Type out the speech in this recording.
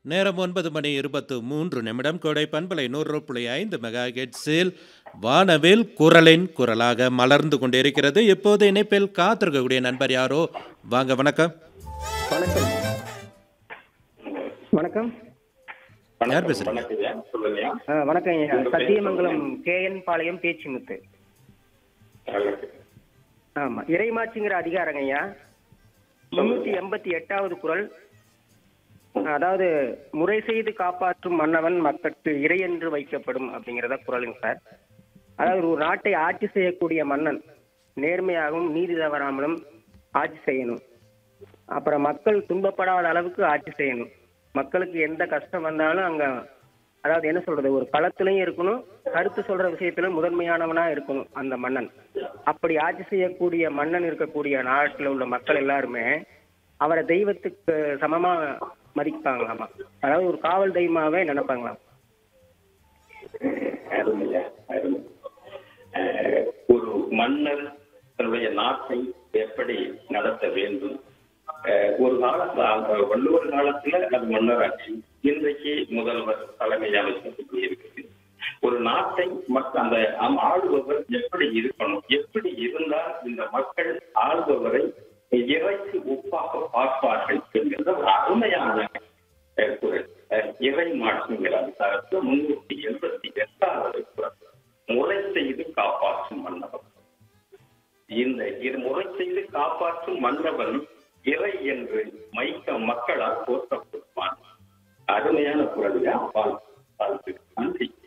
நேரம் ஒன்பது மணி இருபத்து மூன்று நிமிடம் கோடை பண்பலை நூறு புள்ளி ஐந்து மெகா ஹெட்ஸில் வானவில் குரலின் குரலாக மலர்ந்து கொண்டிருக்கிறது இப்போது இணைப்பில் காத்திருக்கக்கூடிய நண்பர் யாரோ வாங்க வணக்கம் வணக்கம் வணக்கம் யார் பேசுறீங்க வணக்கம்யா சொல்லுங்கய்யா ஆ, வணக்கம் ஐயா சத்தியமங்கலம் கேஎன் பாளையம் பேச்சிமுத்து ஆமா இறைமாட்சிங்கிற அதிகாரங்க ஐயா முன்னூத்தி எண்பத்தி எட்டாவது குரல் அதாவது முறை செய்து காப்பாற்றும் மன்னவன் மக்களுக்கு இறை என்று வைக்கப்படும் அப்படிங்கிறத குரலுங்க சார் அதாவது ஒரு நாட்டை ஆட்சி செய்யக்கூடிய மன்னன் நேர்மையாகவும் நீதி தவறாமலும் ஆட்சி செய்யணும் அப்புறம் மக்கள் துன்பப்படாத அளவுக்கு ஆட்சி செய்யணும் மக்களுக்கு எந்த கஷ்டம் வந்தாலும் அங்க அதாவது என்ன சொல்றது ஒரு களத்திலையும் இருக்கணும் கருத்து சொல்ற விஷயத்துல முதன்மையானவனா இருக்கணும் அந்த மன்னன் அப்படி ஆட்சி செய்யக்கூடிய மன்னன் இருக்கக்கூடிய நாட்டில் உள்ள மக்கள் எல்லாருமே அவரை தெய்வத்துக்கு சமமா மதிப்பாங்களாமா அதாவது ஒரு காவல் தெய்வமாவே நினைப்பாங்களாம் அருமையா அருமை அஹ், ஒரு மன்னர் தன்னுடைய நாட்டை எப்படி நடத்த வேண்டும் அஹ், ஒரு காலத்துல அந்த வள்ளுவர் காலத்துல அது மன்னராட்சி இன்றைக்கு முதல்வர் தலைமை அமைச்சர் இருக்குது ஒரு நாட்டை மக்க- அந்த அம்- ஆளுபவர் எப்படி இருக்கணும் எப்படி இருந்தால் இந்த மக்கள் ஆளுபவரை இறைக்கு ஒப்பாக பார்ப்பார்கள் என்கிற ஒரு அருமையான அஹ், குரல் அஹ், இறை மாற்றுங்கிற அதிகாரத்துல முன்னூத்தி எண்பத்தி எட்டாவது குரல் முறை செய்து காப்பாற்றும் மன்னவன் இந்த இரு முறை செய்து காப்பாற்றும் மன்னவன் இறை என்று மைக்க மக்களால் போற்றப்படுவான் அருமையான குரல் வாழ்த்து வாழ்த்து நன்றி